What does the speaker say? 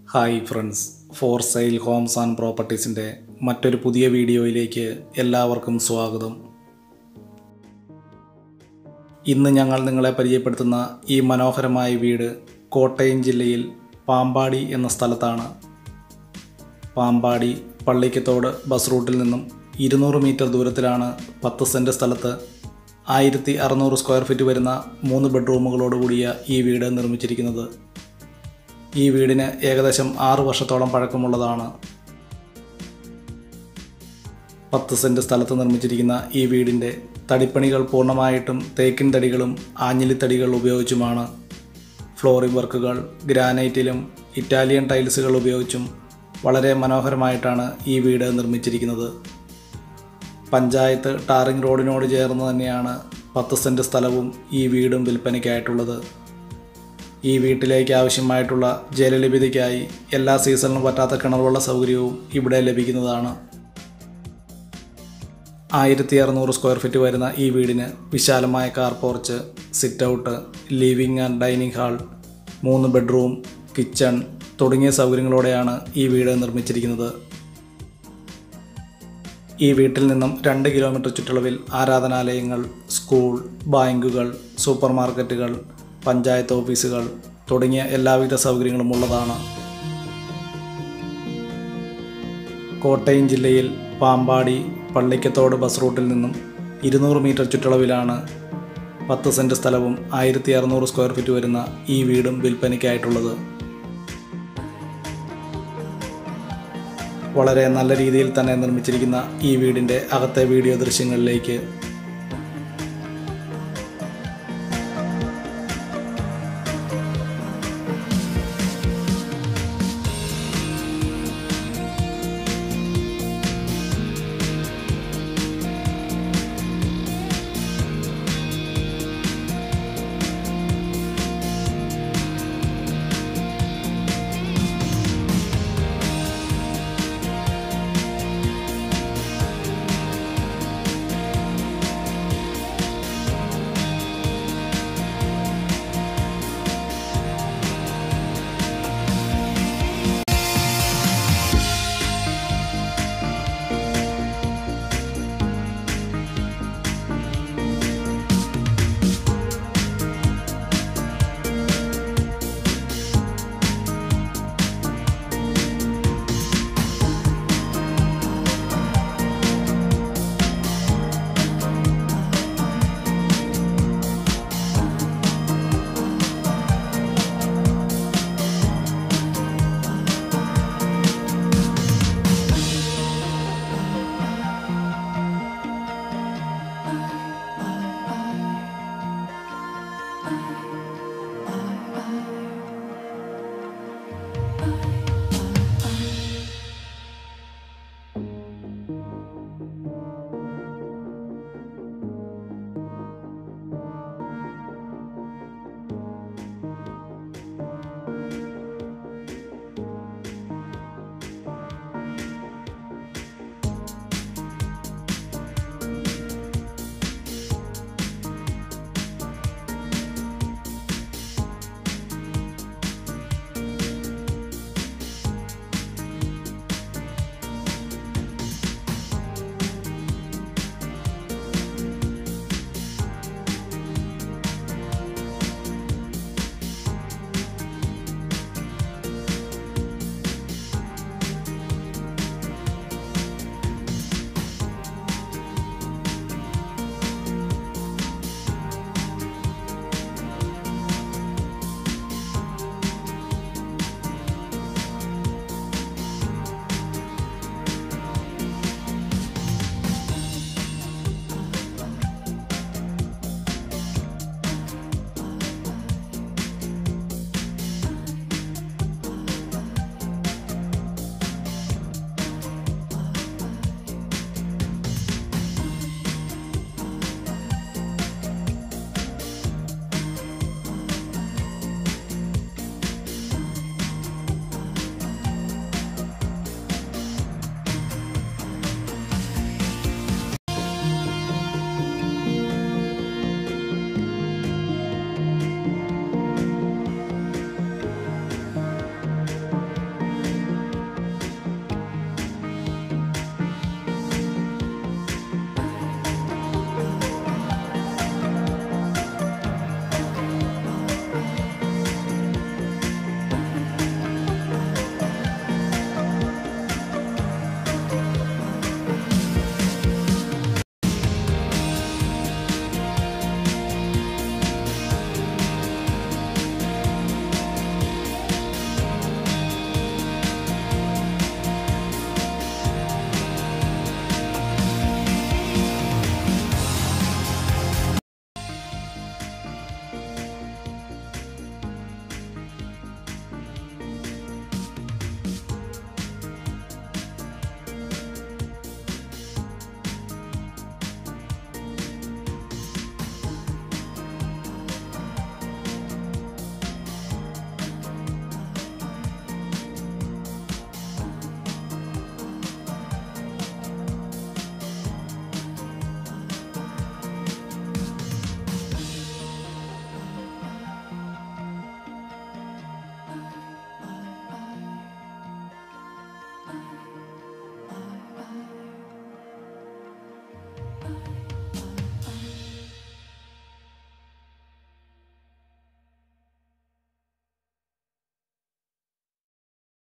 hi friends for sale homes and പ്രോപ്പർട്ടീസിൻ്റെ മറ്റൊരു പുതിയ വീഡിയോയിലേക്ക് എല്ലാവർക്കും സ്വാഗതം ഇന്ന് ഞങ്ങൾ നിങ്ങളെ പരിചയപ്പെടുത്തുന്ന ഈ മനോഹരമായ വീട് കോട്ടയം ജില്ലയിൽ പാമ്പാടി എന്ന സ്ഥലത്താണ് പാമ്പാടി പള്ളിക്കത്തോട് ബസ് റൂട്ടിൽ നിന്നും ഇരുന്നൂറ് മീറ്റർ ദൂരത്തിലാണ് പത്ത് സെൻറ്റ് സ്ഥലത്ത് ആയിരത്തി അറുന്നൂറ് സ്ക്വയർ ഫീറ്റ് വരുന്ന മൂന്ന് ബെഡ്റൂമുകളോട് കൂടിയ ഈ വീട് നിർമ്മിച്ചിരിക്കുന്നത് ഈ വീടിന് ഏകദേശം ആറ് വർഷത്തോളം പഴക്കമുള്ളതാണ് പത്ത് സെൻറ്റ് സ്ഥലത്ത് നിർമ്മിച്ചിരിക്കുന്ന ഈ വീടിൻ്റെ തടിപ്പണികൾ പൂർണ്ണമായിട്ടും തേക്കിൻ തടികളും ആഞ്ഞിലിത്തടികൾ ഉപയോഗിച്ചുമാണ് ഫ്ലോറിംഗ് വർക്കുകൾ ഗ്രാനൈറ്റിലും ഇറ്റാലിയൻ ടൈൽസുകൾ ഉപയോഗിച്ചും വളരെ മനോഹരമായിട്ടാണ് ഈ വീട് നിർമ്മിച്ചിരിക്കുന്നത് പഞ്ചായത്ത് ടാറിംഗ് റോഡിനോട് ചേർന്ന് തന്നെയാണ് പത്ത് സെൻറ്റ് സ്ഥലവും ഈ വീടും വിൽപ്പനയ്ക്കായിട്ടുള്ളത് ഈ വീട്ടിലേക്ക് ആവശ്യമായിട്ടുള്ള ജലലഭ്യതയ്ക്കായി എല്ലാ സീസണിലും പറ്റാത്ത കിണറുവെള്ള സൗകര്യവും ഇവിടെ ലഭിക്കുന്നതാണ് ആയിരത്തി അറുന്നൂറ് സ്ക്വയർ ഫീറ്റ് വരുന്ന ഈ വീടിന് വിശാലമായ car porch sit out living and dining hall മൂന്ന് ബെഡ്റൂം കിച്ചൺ തുടങ്ങിയ സൗകര്യങ്ങളോടെയാണ് ഈ വീട് നിർമ്മിച്ചിരിക്കുന്നത് ഈ വീട്ടിൽ നിന്നും രണ്ട് കിലോമീറ്റർ ചുറ്റളവിൽ ആരാധനാലയങ്ങൾ സ്കൂൾ ബാങ്കുകൾ സൂപ്പർ മാർക്കറ്റുകൾ പഞ്ചായത്ത് ഓഫീസുകൾ തുടങ്ങിയ എല്ലാവിധ സൗകര്യങ്ങളും ഉള്ളതാണ് കോട്ടയം ജില്ലയിൽ പാമ്പാടി പള്ളിക്കത്തോട് ബസ് റൂട്ടിൽ നിന്നും ഇരുന്നൂറ് മീറ്റർ ചുറ്റളവിലാണ് പത്ത് സെൻറ്റ് സ്ഥലവും ആയിരത്തി അറുന്നൂറ് സ്ക്വയർ ഫീറ്റ് വരുന്ന ഈ വീടും വിൽപ്പനയ്ക്കായിട്ടുള്ളത് വളരെ നല്ല രീതിയിൽ തന്നെ നിർമ്മിച്ചിരിക്കുന്ന ഈ വീടിൻ്റെ അകത്തെ വീഡിയോ ദൃശ്യങ്ങളിലേക്ക്